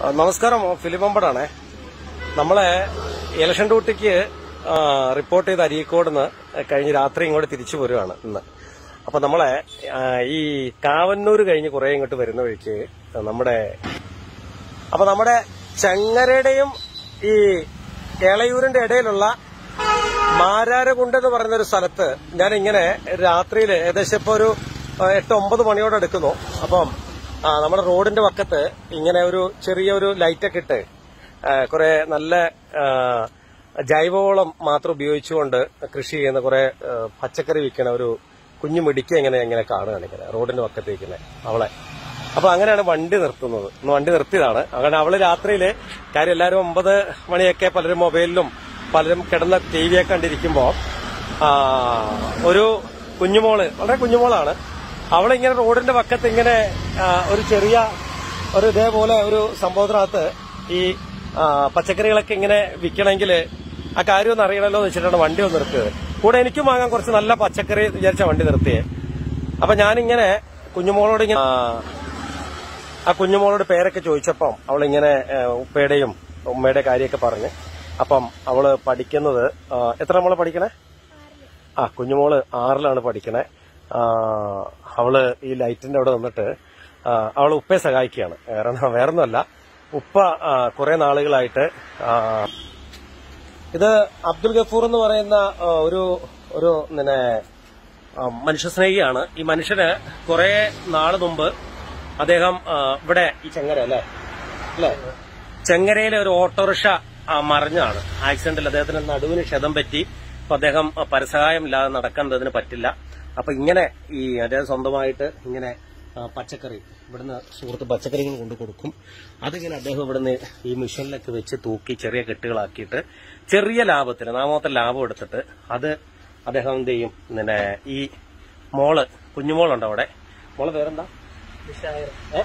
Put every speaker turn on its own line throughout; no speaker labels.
ആ, നമസ്കാരം ഫിലിപ്പമ്പടാണേ നമ്മളെ ഇലക്ഷൻ ഡ്യൂട്ടിക്ക് ആ, റിപ്പോർട്ട് ചെയ്ത അരീക്കോട് നിന്ന് കഴിഞ്ഞ് രാത്രി ഇങ്ങോട്ട് തിരിച്ചു പോരുവാണ് ഇന്ന് അപ്പൊ നമ്മളെ ആ, ഈ കാവന്നൂര് കഴിഞ്ഞ് കുറെ ഇങ്ങോട്ട് വരുന്ന വഴിക്ക് നമ്മുടെ അപ്പൊ നമ്മുടെ ചങ്ങരയുടെയും ഈ കേളയൂരിന്റെ ഇടയിലുള്ള മാരാരകുണ്ട് എന്ന് പറയുന്ന ഒരു സ്ഥലത്ത് ഞാൻ ഇങ്ങനെ രാത്രിയിൽ ഏകദേശം ഇപ്പൊ ഒരു ആ, എട്ട് ഒമ്പത് മണിയോടെ എടുക്കുന്നു അപ്പം ആ, നമ്മുടെ റോഡിന്റെ പക്കത്ത് ഇങ്ങനെ ഒരു ചെറിയ ഒരു ലൈറ്റൊക്കെ ഇട്ട് ആ, കുറെ നല്ല ആ, ജൈവവളം മാത്രം ഉപയോഗിച്ചുകൊണ്ട് കൃഷി ചെയ്യുന്ന കുറെ ആ, പച്ചക്കറി വിൽക്കണ ഒരു കുഞ്ഞു മിടിക്ക ഇങ്ങനെ ഇങ്ങനെ കാണുകയാണ് ഇങ്ങനെ റോഡിന്റെ പക്കത്ത് ഇരിക്കുന്നത് അവളെ അപ്പൊ അങ്ങനെയാണ് വണ്ടി നിർത്തുന്നത് ഇന്ന് വണ്ടി നിർത്തിയതാണ് അങ്ങനെ അവള് രാത്രിയില് കാര്യം എല്ലാവരും ഒമ്പത് മണിയൊക്കെ പലരും മൊബൈലിലും പലരും കിടന്ന ടി വിയൊക്കെ കണ്ടിരിക്കുമ്പോ ആ, ഒരു കുഞ്ഞുമോള് വളരെ കുഞ്ഞുമോളാണ് അവളിങ്ങനെ റോഡിന്റെ പക്കത്ത് ഇങ്ങനെ ആ, ഒരു ചെറിയ ഒരു ഇതേപോലെ ഒരു സംഭവത്തിനകത്ത് ഈ ആ, പച്ചക്കറികളൊക്കെ ഇങ്ങനെ വിൽക്കണമെങ്കിൽ ആ കാര്യം ഒന്ന് അറിയണമല്ലോ എന്ന് വെച്ചിട്ടാണ് വണ്ടി ഒന്ന് നിർത്തിയത് കൂടെ എനിക്കും വാങ്ങാൻ കുറച്ച് നല്ല പച്ചക്കറി വിചാരിച്ച വണ്ടി നിർത്തിയേ അപ്പൊ ഞാനിങ്ങനെ കുഞ്ഞുമോളോട് ഇങ്ങനെ ആ, ആ കുഞ്ഞുമോളോട് പേരൊക്കെ ചോദിച്ചപ്പം അവളിങ്ങനെ ഏ, ഉപ്പയുടെയും ഉമ്മയുടെ കാര്യമൊക്കെ പറഞ്ഞ് അപ്പം അവള് പഠിക്കുന്നത് ആ, എത്ര മോള് പഠിക്കണേ ആ കുഞ്ഞുമോള് ആറിലാണ് പഠിക്കണേ ആ, അവള് ഈ ലൈറ്റിന്റെ അവിടെ നിന്നിട്ട് ആ, അവള് ഉപ്പയെ സഹായിക്കുകയാണ് വേറെ വേറൊന്നുമല്ല ഉപ്പ ആ, കുറെ നാളുകളായിട്ട് ആ, ഇത് അബ്ദുൽ ഗഫൂർ എന്ന് പറയുന്ന ആ, ഒരു ഒരു പിന്നെ ആ, മനുഷ്യസ്നേഹിയാണ് ഈ മനുഷ്യന് കുറെ നാള് മുമ്പ് അദ്ദേഹം ആ, ഇവിടെ ഈ ചെങ്ങര അല്ലേ അല്ലേ ചെങ്ങരയിലെ ഒരു ഓട്ടോറിക്ഷ ആ, മറിഞ്ഞാണ് ആക്സിഡന്റിൽ അദ്ദേഹത്തിന് നടുവിന് ക്ഷതം പറ്റി അപ്പൊ അദ്ദേഹം ആ, പരസഹായം ഇല്ലാതെ നടക്കുന്നതിന് പറ്റില്ല അപ്പൊ ഇങ്ങനെ ഈ അദ്ദേഹം സ്വന്തമായിട്ട് ഇങ്ങനെ ആ, പച്ചക്കറി ഇവിടുന്ന് സുഹൃത്ത് പച്ചക്കറികൾ കൊണ്ട് കൊടുക്കും അതിങ്ങനെ അദ്ദേഹം ഇവിടുന്ന് ഈ മിഷനിലൊക്കെ വെച്ച് തൂക്കി ചെറിയ കെട്ടുകളാക്കിയിട്ട് ചെറിയ ലാഭത്തിന് നാമത്തെ ലാഭം എടുത്തിട്ട് അത് അദ്ദേഹം എന്ത് ചെയ്യും പിന്നെ ഈ മോള് കുഞ്ഞുമോളുണ്ട് അവിടെ മോള് പേരെന്താ ഏ?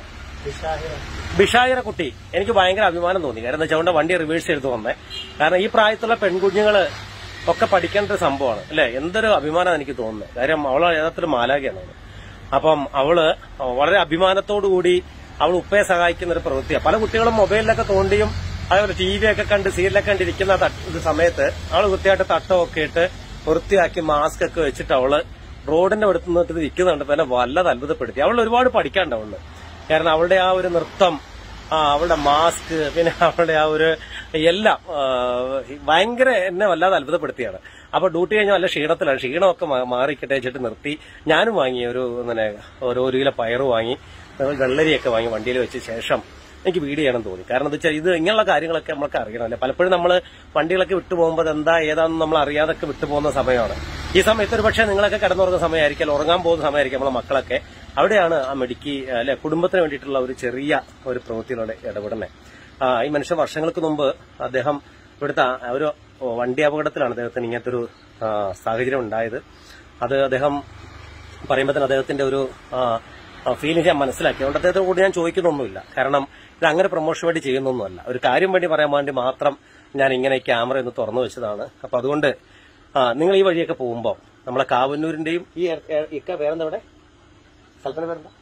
ബിഷായിര കുട്ടി എനിക്ക് ഭയങ്കര അഭിമാനം തോന്നി കാരണം എന്താ വെച്ചാൽ വണ്ടി റിവേഴ്സ് ചെയ്ത് വന്നേ കാരണം ഈ പ്രായത്തിലുള്ള പെൺകുഞ്ഞുങ്ങള് ഒക്കെ പഠിക്കേണ്ട ഒരു സംഭവമാണ് അല്ലെ എന്തൊരു അഭിമാനം എനിക്ക് തോന്നുന്നത് കാര്യം അവള് യഥാർത്ഥത്തിൽ മാലാഖയാണ് അവള് അപ്പം അവള് വളരെ അഭിമാനത്തോടു കൂടി അവൾ ഉപ്പയെ സഹായിക്കുന്ന ഒരു പ്രവൃത്തിയാണ് പല കുട്ടികളും മൊബൈലിലൊക്കെ തോണ്ടിയും അതേപോലെ ടി വി ഒക്കെ കണ്ട് സീരിയലൊക്കെ കണ്ടിരിക്കുന്ന തട്ട് ഇത് സമയത്ത് അവള് വൃത്തിയായിട്ട് തട്ടമൊക്കെ ഇട്ട് വൃത്തിയാക്കി മാസ്ക് ഒക്കെ വെച്ചിട്ട് അവള് റോഡിന്റെ അടുത്ത് നിന്നിട്ട് നിൽക്കുന്നുണ്ട് എന്നെ വല്ലത് അത്ഭുതപ്പെടുത്തി അവൾ ഒരുപാട് പഠിക്കാണ്ട് അവള് കാരണം അവളുടെ ആ ഒരു നൃത്തം ആ അവളുടെ മാസ്ക് പിന്നെ അവളുടെ ആ ഒരു എല്ലാം ആ, ഭയങ്കര എന്നെ വല്ലാതെ അത്ഭുതപ്പെടുത്തിയാണ് അപ്പൊ ഡ്യൂട്ടി കഴിഞ്ഞാൽ നല്ല ക്ഷീണത്തിലാണ് ക്ഷീണമൊക്കെ മാ- മാറിക്കിട്ടെ വെച്ചിട്ട് നിർത്തി ഞാനും വാങ്ങി ഒരു പിന്നെ ഒരു ഒരു കിലോ പയറ് വാങ്ങി വെള്ളരിയൊക്കെ വാങ്ങി വണ്ടിയിൽ വെച്ച ശേഷം എനിക്ക് വീഡിയോ ചെയ്യണം തോന്നി കാരണം എന്താ വെച്ചാൽ ഇത് ഇങ്ങനെയുള്ള കാര്യങ്ങളൊക്കെ നമ്മൾക്ക് അറിയണം അല്ലെ പലപ്പോഴും നമ്മൾ വണ്ടികളൊക്കെ വിട്ടു പോകുമ്പോൾ എന്താ ഏതാണെന്ന് നമ്മൾ അറിയാതൊക്കെ വിട്ടു പോകുന്ന സമയമാണ് ഈ സമയത്ത് ഒരു പക്ഷേ നിങ്ങളൊക്കെ കിടന്നുറങ്ങുന്ന സമയമായിരിക്കും ഉറങ്ങാൻ പോകുന്ന സമയമായിരിക്കും നമ്മളെ മക്കളൊക്കെ അവിടെയാണ് ആ മെഡിക്കി അല്ലെ കുടുംബത്തിന് വേണ്ടിയിട്ടുള്ള ഒരു ചെറിയ ഒരു പ്രവൃത്തിയിലൂടെ ഇടപെടുന്നത് ആ, ഈ മനുഷ്യൻ വർഷങ്ങൾക്ക് മുമ്പ് അദ്ദേഹം ഇവിടുത്തെ ആ ഒരു വണ്ടി അപകടത്തിലാണ് അദ്ദേഹത്തിന് ഇങ്ങനത്തെ ഒരു ആ, സാഹചര്യം ഉണ്ടായത് അത് അദ്ദേഹം പറയുമ്പോൾ തന്നെ അദ്ദേഹത്തിന്റെ ഒരു ഫീലിംഗ് ഞാൻ മനസ്സിലാക്കി അതുകൊണ്ട് അദ്ദേഹത്തോട് കൂടി ഞാൻ ചോദിക്കുന്നൊന്നുമില്ല കാരണം ഇത് അങ്ങനെ പ്രൊമോഷൻ വേണ്ടി ചെയ്യുന്നൊന്നുമല്ല ഒരു കാര്യം വേണ്ടി പറയാൻ വേണ്ടി മാത്രം ഞാൻ ഇങ്ങനെ ഈ ക്യാമറ ഒന്ന് തുറന്നു വെച്ചതാണ് അപ്പൊ അതുകൊണ്ട് ആ, നിങ്ങൾ ഈ വഴിയൊക്കെ പോകുമ്പോൾ നമ്മളെ കാവന്നൂരിന്റെയും ഈ എ- എ- ഇക്ക വേറെന്താ ഇവിടെ സ്ഥലത്തിന്റെ പേരെന്താ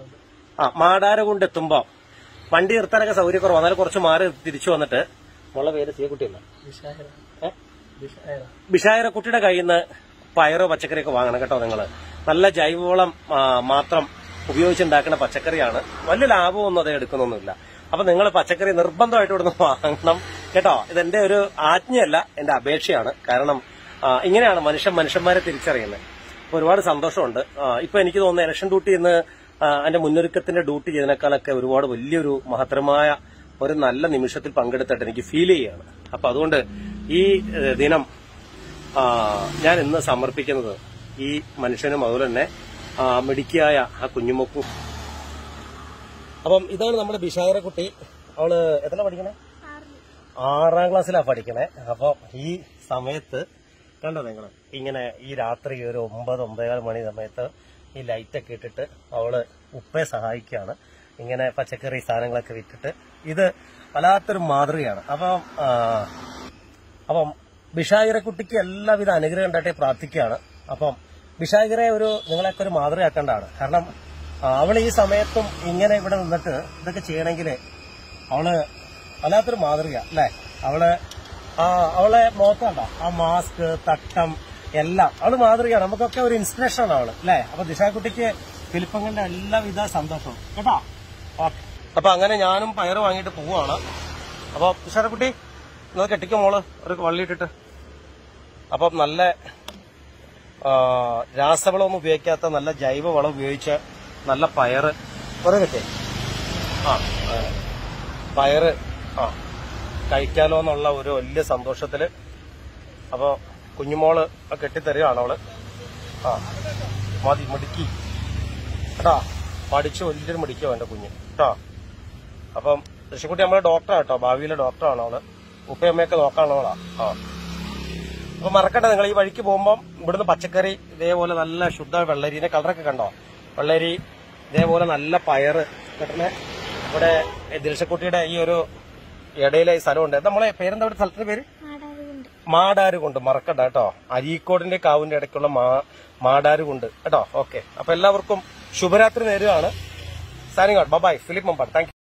ആ മാടാരകുണ്ട് എത്തുമ്പോ വണ്ടി നിർത്താനൊക്കെ സൗകര്യക്കുറവ് എന്നാലും കുറച്ച് മാറി തിരിച്ചു വന്നിട്ട് മുള്ള പേര് സീക്കുട്ടിയല്ല ഏ ബിഷായര കുട്ടിയുടെ കയ്യിൽ നിന്ന് പയറ് പച്ചക്കറിയൊക്കെ വാങ്ങണം കേട്ടോ നിങ്ങൾ നല്ല ജൈവവളം ആ, മാത്രം ഉപയോഗിച്ചുണ്ടാക്കുന്ന പച്ചക്കറിയാണ് വലിയ ലാഭമൊന്നും അത് എടുക്കുന്നൊന്നുമില്ല അപ്പൊ നിങ്ങൾ പച്ചക്കറി നിർബന്ധമായിട്ട് ഇവിടുന്ന് വാങ്ങണം കേട്ടോ ഇതെന്റെ ഒരു ആജ്ഞയല്ല എന്റെ അപേക്ഷയാണ് കാരണം ആ, ഇങ്ങനെയാണ് മനുഷ്യൻ മനുഷ്യന്മാരെ തിരിച്ചറിയുന്നത് അപ്പൊ ഒരുപാട് സന്തോഷമുണ്ട് ആ, ഇപ്പൊ എനിക്ക് തോന്നുന്നു ഇലക്ഷൻ ഡ്യൂട്ടി ഇന്ന് ആ, അതിന്റെ മുന്നൊരുക്കത്തിന്റെ ഡ്യൂട്ടി ചെയ്തതിനേക്കാളൊക്കെ ഒരുപാട് വലിയൊരു മഹത്തരമായ ഒരു നല്ല നിമിഷത്തിൽ പങ്കെടുത്തിട്ട് എനിക്ക് ഫീൽ ചെയ്യാണ് അപ്പൊ അതുകൊണ്ട് ഈ ഏഹ്, ദിനം ആ, ഞാൻ ഇന്ന് സമർപ്പിക്കുന്നത് ഈ മനുഷ്യനും അതുപോലെ തന്നെ ആ, മിടുക്കിയായ ആ കുഞ്ഞുമക്കും അപ്പം ഇതാണ് നമ്മുടെ ബിഷായര കുട്ടി അവള് എത്ര പഠിക്കണേ ആറാം ക്ലാസ്സിലാ പഠിക്കണേ അപ്പൊ ഈ സമയത്ത് കണ്ടോ നിങ്ങൾ ഇങ്ങനെ ഈ രാത്രി ഒരു ഒമ്പത് ഒമ്പതേകാൽ മണി സമയത്ത് ഈ ലൈറ്റൊക്കെ ഇട്ടിട്ട് അവള് ഉപ്പയെ സഹായിക്കുകയാണ് ഇങ്ങനെ പച്ചക്കറി സാധനങ്ങളൊക്കെ വിറ്റിട്ട് ഇത് വല്ലാത്തൊരു മാതൃകയാണ് അപ്പം ആ, അപ്പം ബിഷായിരെ കുട്ടിക്ക് എല്ലാവിധ അനുഗ്രഹം ഉണ്ടായിട്ട് പ്രാർത്ഥിക്കുകയാണ് അപ്പം ബിഷായിരെ ഒരു നിങ്ങളെയൊക്കെ ഒരു മാതൃകയാക്കേണ്ടതാണ് കാരണം ആ, അവൾ ഈ സമയത്തും ഇങ്ങനെ ഇവിടെ നിന്നിട്ട് ഇതൊക്കെ ചെയ്യണമെങ്കിൽ അവള് വല്ലാത്തൊരു മാതൃക അല്ലേ അവള് ആ അവളെ മുഖത്തുണ്ടോ ആ മാസ്ക് തട്ടം എല്ലാം അവള് മാതൃകയാണ് നമുക്കൊക്കെ ഒരു ഇൻസ്പിറേഷൻ ആണ് അവള് അല്ലേ അപ്പൊ ദിശാക്കുട്ടിക്ക് ഫിലിപ്പങ്ങളുടെ എല്ലാവിധ സന്തോഷവും കേട്ടോ ഓക്കെ അപ്പൊ അങ്ങനെ ഞാനും പയറ് വാങ്ങിയിട്ട് പോവാണ് അപ്പൊ ദിശാക്കുട്ടി നിങ്ങൾ കെട്ടിക്കോ മോള് ഒരു വള്ളിയിട്ടിട്ട് അപ്പം നല്ല ആ, രാസവളമൊന്നും ഉപയോഗിക്കാത്ത നല്ല ജൈവവളം ഉപയോഗിച്ച് നല്ല പയറ് കുറെ കിട്ടേ ആ ആ. പയറ് ആ കഴിക്കാലോ എന്നുള്ള ഒരു വലിയ സന്തോഷത്തില് അപ്പൊ കുഞ്ഞുമോള് ആ കെട്ടിത്തരികയാണ് അവള് ആ മതി മിടുക്കി കേട്ടാ പഠിച്ച് വലിയൊരു മിടിക്കോ എന്റെ കുഞ്ഞ് കേട്ടോ അപ്പം ഋഷിക്കുട്ടി നമ്മളെ ഡോക്ടറാ കേട്ടോ ഭാവിയിലെ ഡോക്ടറാണ് അവള് ഉപ്പയമ്മയൊക്കെ നോക്കാനുള്ളവളാ ആ അപ്പൊ മറക്കട്ടെ നിങ്ങൾ ഈ വഴിക്ക് പോകുമ്പോൾ ഇവിടുന്ന് പച്ചക്കറി ഇതേപോലെ നല്ല ശുദ്ധ വെള്ളരിന്റെ കളറൊക്കെ കണ്ടോ വെള്ളരി ഇതേപോലെ നല്ല പയറ് കിട്ടുന്ന ഇവിടെ ദിൽഷക്കുട്ടിയുടെ ഈ ഒരു ഇടയിലെ ഈ സ്ഥലമുണ്ട് നമ്മളെ പേരെന്താ ഇവിടെ സ്ഥലത്തിന്റെ പേര്
മാടാറുണ്ട്
മാടാരുകുണ്ട് മറക്കണ്ട കേട്ടോ അരീക്കോടിന്റെ കാവിന്റെ ഇടയ്ക്കുള്ള മാ മാടാരുകുണ്ട് കേട്ടോ ഓക്കെ അപ്പൊ എല്ലാവർക്കും ശുഭരാത്രി നേരുകയാണ് signing out bye Philip Mambad thank